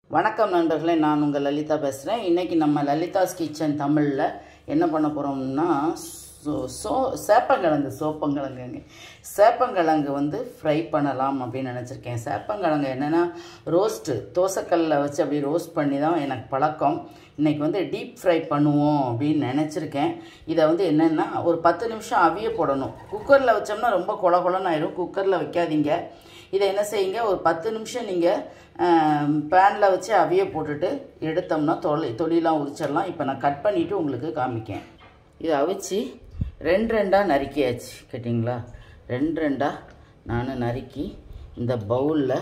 வணக்கம் நண்பர்களே நான் உங்கள் லலிதா பேசுகிறேன் இன்றைக்கி நம்ம லலிதாஸ் கிச்சன் தமிழில் என்ன பண்ண போகிறோம்னா சோ சோ சேப்பங்கிழங்கு சோப்பங்கிழங்குங்க சேப்பங்கிழங்கு வந்து ஃப்ரை பண்ணலாம் அப்படின்னு நினச்சிருக்கேன் சேப்பங்கிழங்கு என்னென்னா ரோஸ்ட்டு தோசைக்கல்லில் வச்சு அப்படி ரோஸ்ட் பண்ணி தான் எனக்கு பழக்கம் இன்றைக்கி வந்து டீப் ஃப்ரை பண்ணுவோம் அப்படின்னு நினச்சிருக்கேன் இதை வந்து என்னென்னா ஒரு பத்து நிமிஷம் அவிய போடணும் குக்கரில் வச்சோம்னா ரொம்ப கொல கொலன்னு ஆயிரும் குக்கரில் வைக்காதீங்க இதை என்ன செய்யுங்க ஒரு பத்து நிமிஷம் நீங்கள் பேனில் வச்சு அவிய போட்டுட்டு எடுத்தோம்னா தொலை தொலிலாம் உரிச்சிடலாம் இப்போ நான் கட் பண்ணிவிட்டு உங்களுக்கு காமிக்கேன் இதை அவிச்சு ரெண்டு ரெண்டாக நறுக்கியாச்சு கேட்டிங்களா ரெண்டு ரெண்டாக நான் நறுக்கி இந்த பவுலில்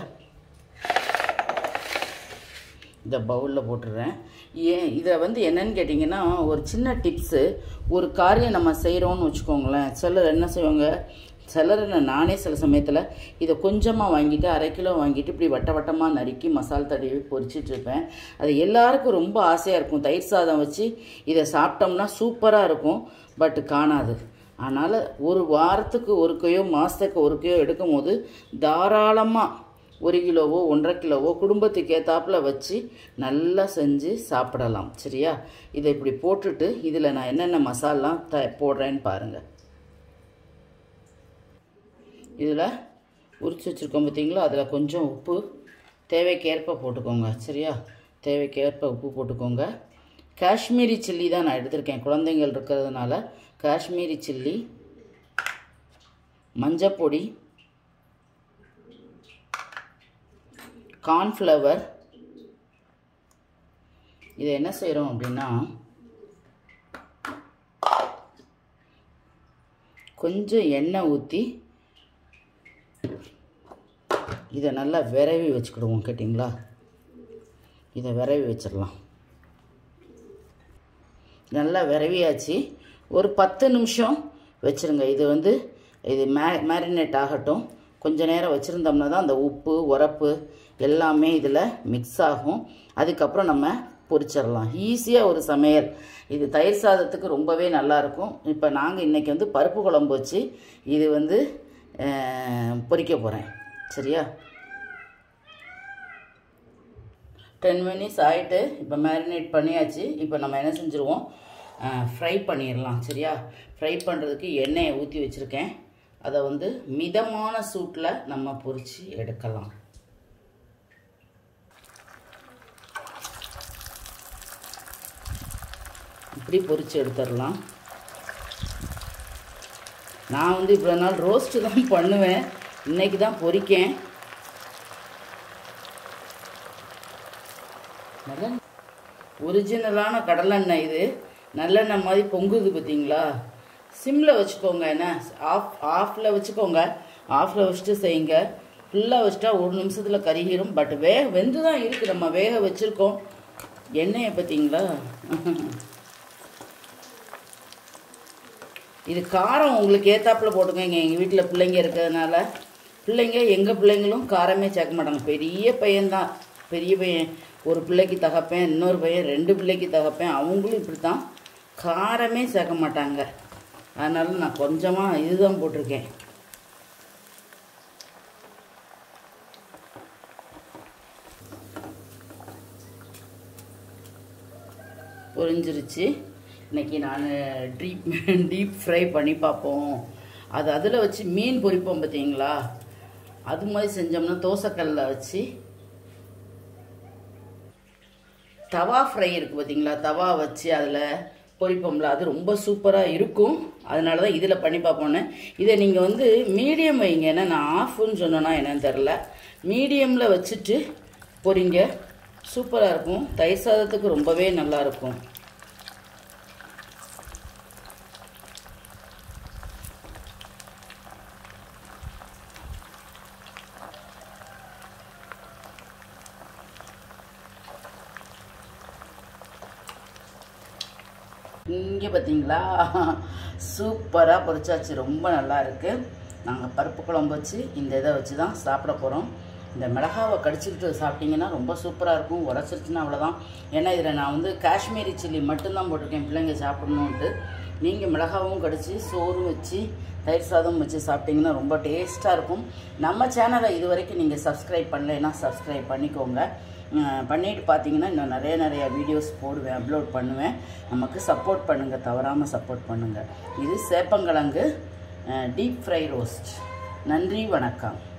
இந்த பவுலில் போட்டுடுறேன் ஏன் இதை வந்து என்னன்னு கேட்டிங்கன்னா ஒரு சின்ன டிப்ஸு ஒரு காரியம் நம்ம செய்கிறோன்னு வச்சுக்கோங்களேன் சிலர் என்ன செய்வாங்க சிலர் என்ன நானே சில சமயத்தில் இதை கொஞ்சமாக வாங்கிட்டு அரை கிலோ வாங்கிட்டு இப்படி வட்ட வட்டமாக நறுக்கி மசால் தடவி பொரிச்சிட்டு இருப்பேன் அது எல்லாருக்கும் ரொம்ப ஆசையாக இருக்கும் தயிர் சாதம் வச்சு இதை சாப்பிட்டோம்னா சூப்பராக இருக்கும் பட் காணாது அதனால் ஒரு வாரத்துக்கு ஒரு கையோ மாதத்துக்கு ஒரு கையோ எடுக்கும் போது தாராளமாக ஒரு கிலோவோ ஒன்றரை கிலோவோ குடும்பத்துக்கு ஏத்தாப்புல வச்சு நல்லா செஞ்சு சாப்பிடலாம் சரியா இதை இப்படி போட்டுட்டு இதில் நான் என்னென்ன மசாலாம் த போடுறேன்னு பாருங்கள் இதில் உரிச்சு வச்சுருக்கோம் பார்த்தீங்களா அதில் கொஞ்சம் உப்பு தேவைக்கேற்ப போட்டுக்கோங்க சரியா தேவைக்கேற்ப உப்பு போட்டுக்கோங்க காஷ்மீரி சில்லி தான் நான் எடுத்திருக்கேன் குழந்தைங்கள் இருக்கிறதுனால காஷ்மீரி சில்லி மஞ்சப்பொடி கார்ன்ஃப்ளவர் இதை என்ன செய்கிறோம் அப்படின்னா கொஞ்சம் எண்ணெய் ஊற்றி இதை நல்லா விரவி வச்சுக்கிடுவோம் கேட்டிங்களா இதை விரவி வச்சிடலாம் நல்லா விரவியாச்சு ஒரு பத்து நிமிஷம் வச்சுருங்க இது வந்து இது மே மேரினேட் ஆகட்டும் கொஞ்ச நேரம் வச்சுருந்தோம்னா தான் அந்த உப்பு உரப்பு எல்லாமே இதில் மிக்ஸ் ஆகும் அதுக்கப்புறம் நம்ம பொரிச்சிடலாம் ஈஸியாக ஒரு சமையல் இது தயிர் சாதத்துக்கு ரொம்பவே நல்லாயிருக்கும் இப்போ நாங்கள் இன்றைக்கி வந்து பருப்பு குழம்பு வச்சு இது வந்து பொரிக்க போகிறேன் சரியா டென் மினிட்ஸ் ஆகிட்டு இப்போ மேரினேட் பண்ணியாச்சு இப்போ நம்ம என்ன செஞ்சுருவோம் ஃப்ரை பண்ணிடலாம் சரியா ஃப்ரை பண்ணுறதுக்கு எண்ணெயை ஊற்றி வச்சுருக்கேன் அதை வந்து மிதமான சூட்டில் நம்ம பொரித்து எடுக்கலாம் இப்படி பொரித்து எடுத்துடலாம் நான் வந்து இவ்வளோ நாள் ரோஸ்ட்டு தான் பண்ணுவேன் இன்றைக்கி தான் பொரிக்கேன் நல்ல ஒரிஜினலான கடலெண்ணெய் இது நல்லெண்ணெய் மாதிரி பொங்குது பார்த்தீங்களா சிம்மில் வச்சுக்கோங்க என்ன ஆஃப் ஆஃபில் வச்சுக்கோங்க ஆஃபில் வச்சுட்டு செய்யுங்க ஃபுல்லாக வச்சுட்டா ஒரு நிமிஷத்தில் கருகிரும் பட் வே வெந்து தான் இருக்குது நம்ம வேக வச்சுருக்கோம் எண்ணெயை பார்த்தீங்களா இது காரம் உங்களுக்கு ஏத்தாப்பில் போட்டுக்கோங்க எங்கள் வீட்டில் பிள்ளைங்க இருக்கிறதுனால பிள்ளைங்க எங்கள் பிள்ளைங்களும் காரமே சேர்க்க மாட்டாங்க பெரிய பையன்தான் பெரிய பையன் ஒரு பிள்ளைக்கு தகப்பேன் இன்னொரு பையன் ரெண்டு பிள்ளைக்கு தகப்பேன் அவங்களும் இப்படி தான் காரமே சேர்க்க மாட்டாங்க அதனால நான் கொஞ்சமாக இதுதான் போட்டிருக்கேன் பொரிஞ்சிருச்சு இன்றைக்கி நான் டீப் டீப் ஃப்ரை பண்ணி பார்ப்போம் அது அதில் வச்சு மீன் பொரிப்போம் பார்த்தீங்களா அது மாதிரி செஞ்சோம்னா தோசைக்கல்லில் வச்சு தவா ஃப்ரை இருக்குது பார்த்தீங்களா தவா வச்சு அதில் பொரிப்போம்ல அது ரொம்ப சூப்பராக இருக்கும் அதனால தான் இதில் பண்ணி பார்ப்போன்னு இதை நீங்கள் வந்து மீடியம் வைங்க ஏன்னா நான் ஆஃப்னு சொன்னேன்னா என்னன்னு தெரில மீடியமில் வச்சுட்டு பொரிங்க சூப்பராக இருக்கும் தயிர் சாதத்துக்கு ரொம்பவே நல்லாயிருக்கும் இங்கே பார்த்தீங்களா சூப்பராக பொரிச்சாச்சு ரொம்ப நல்லா இருக்குது நாங்கள் பருப்பு குழம்பு வச்சு இந்த இதை வச்சு தான் சாப்பிட போகிறோம் இந்த மிளகாவை கடிச்சிக்கிட்டு சாப்பிட்டீங்கன்னா ரொம்ப சூப்பராக இருக்கும் உடச்சிருச்சுன்னா அவ்வளோதான் ஏன்னா இதில் நான் வந்து காஷ்மீரி சில்லி மட்டும்தான் போட்டிருக்கேன் பிள்ளைங்க சாப்பிடணுன்ட்டு நீங்கள் மிளகாவும் கடிச்சு சோறும் வச்சு தயிர் சாதம் வச்சு சாப்பிட்டிங்கன்னா ரொம்ப டேஸ்ட்டாக இருக்கும் நம்ம சேனலை இது வரைக்கும் நீங்கள் சப்ஸ்கிரைப் பண்ணலைன்னா சப்ஸ்கிரைப் பண்ணிக்கோங்க அஹ், பண்ணிட்டு பார்த்தீங்கன்னா இன்னும் நிறைய நிறைய வீடியோஸ் போடுவேன் அப்லோட் பண்ணுவேன் நமக்கு சப்போர்ட் பண்ணுங்கள் தவறாமல் சப்போர்ட் பண்ணுங்கள் இது சேப்பங்கிழங்கு டீப் ஃப்ரை ரோஸ்ட் நன்றி வணக்கம்